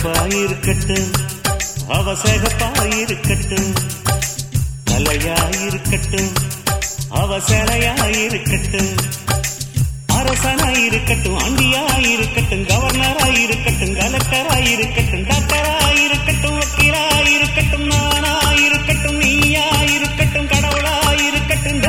கருப்பாயிருக்கட்டும் அவசகப்பாயிருக்கட்டும் தலையாயிருக்கட்டும் அவசரையாயிருக்கட்டும் அரசனாயிருக்கட்டும் அண்டியாயிருக்கட்டும் கவர்னராயிருக்கட்டும் கலெக்டராயிருக்கட்டும் டாக்டராயிருக்கட்டும் வக்கீலாயிருக்கட்டும் நானாயிருக்கட்டும் நீயாயிருக்கட்டும் கடவுளாயிருக்கட்டும்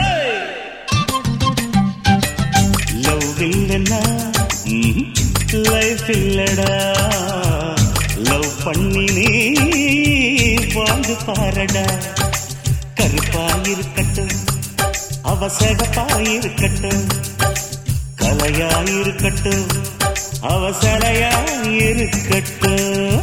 லவ் இல்லைன்னா லைஃப் இல்லடா லவ் பண்ணி நீ வாழ்ந்து பாரடா கருப்பாயிருக்கட்டும் அவசகப்பாயிருக்கட்டும் கலையாயிருக்கட்டும் அவசரையாயிருக்கட்டும்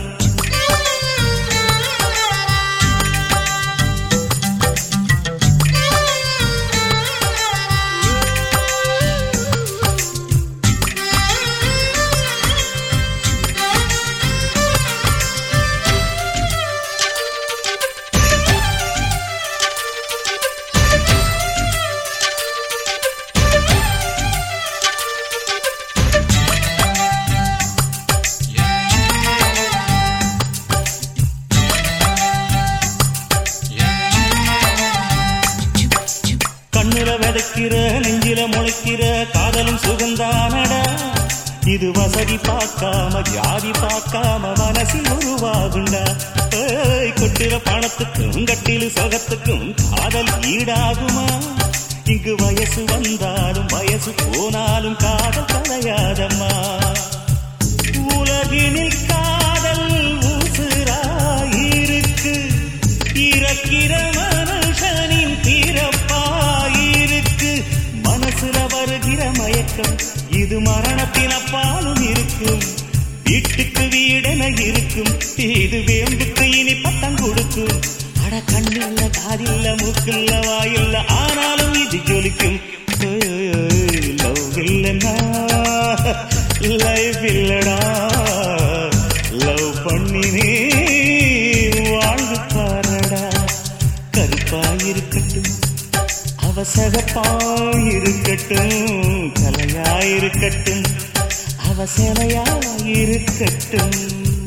கண்ணுல விதைக்கிற நெஞ்சில முளைக்கிற காதலும் சுகந்தானடா இது வசதி பார்க்காம ஜாதி பார்க்காம மனசில் உருவாகுண்டா ஏய், கொட்டுற பணத்துக்கும் கட்டிலு சொகத்துக்கும் காதல் ஈடாகுமா இங்கு வயசு வந்தாலும் வயசு போனாலும் காதல் தலையாதம்மா உலகினில் காதல் ஊசுராயிருக்கு இறக்கிற மனுஷனின் பிறப்பாயிருக்கு மனசுல வருகிற மயக்கம் இது மரணத்தின் அப்பாலும் இருக்கும் வீட்டுக்கு வீடென இருக்கும் இது வேம்புக்கு இனி பட்டம் கொடுக்கும் அட கண்ணில்ல காதில்ல மூக்கில்ல வாயில்ல ஆனாலும் இது ஜொலிக்கும் லவ் இல்லைன்னா லைஃப் இல்லடா லவ் பண்ணி நீ வாழ்ந்து பாரடா கருப்பாயிருக்கட்டும் அவசகப்பாயிருக்கட்டும் கலையாயிருக்கட்டும் அவசரையாயிருக்கட்டும்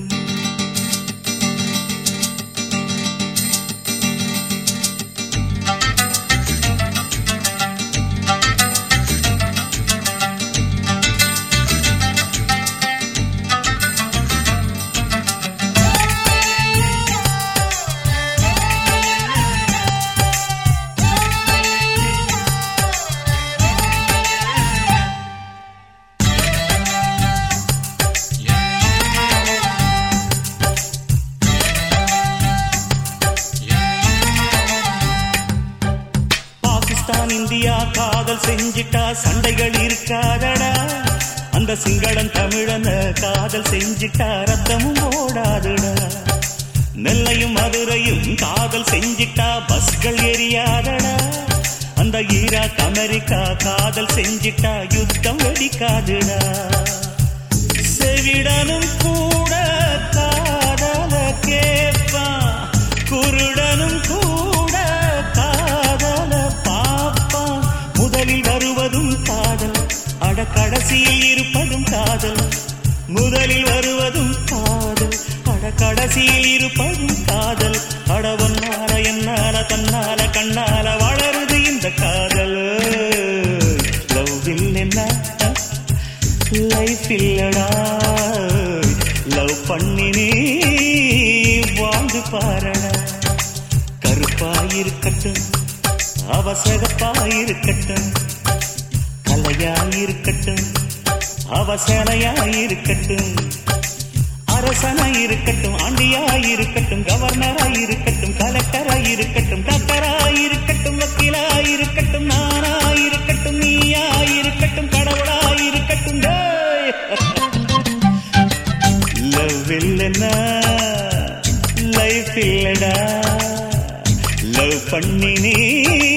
பாகிஸ்தான் இந்தியா காதல் செஞ்சிட்டா சண்டைகள் இருக்காதடா அந்த சிங்களன் தமிழன காதல் செஞ்சிட்டா ரத்தமும் ஓடாதுடா நெல்லையும் மதுரையும் காதல் செஞ்சிட்டா பஸ்கள் எரியாதடா அந்த ஈராக் அமெரிக்கா காதல் செஞ்சிட்டா யுத்தம் வெடிக்காதுடா செவிடனும் கூட காதல கேட்பான் குருடனும் கூட காதல பாப்பான் முதலில் வருவதும் காதல் அட கடைசியில் இருப்பதும் காதல் முதலில் வருவதும் காதல் அட கடைசியில் இருப்பதும் காதல் அட ஒன்னால என்னால தன்னால கண்ணால வளருது இந்த காதல் லவ் இல்லைன்னா லைஃப் இல்லடா லவ் பண்ணி நீ வாழ்ந்து பாரடா கருப்பாயிருக்கட்டும் அவசகப்பாயிருக்கட்டும் கலையாயிருக்கட்டும் அவசரையாயிருக்கட்டும் அரசனாயிருக்கட்டும் ஆண்டியாயிருக்கட்டும் கவர்னராயிருக்கட்டும் கலெக்டராயிருக்கட்டும் டாக்டராயிருக்கட்டும் வக்கீலாயிருக்கட்டும் நானாயிருக்கட்டும் நீயாயிருக்கட்டும் கடவுளாயிருக்கட்டும் லவ் இல்லைன்னா லைஃப் இல்லடா லவ் பண்ணி நீ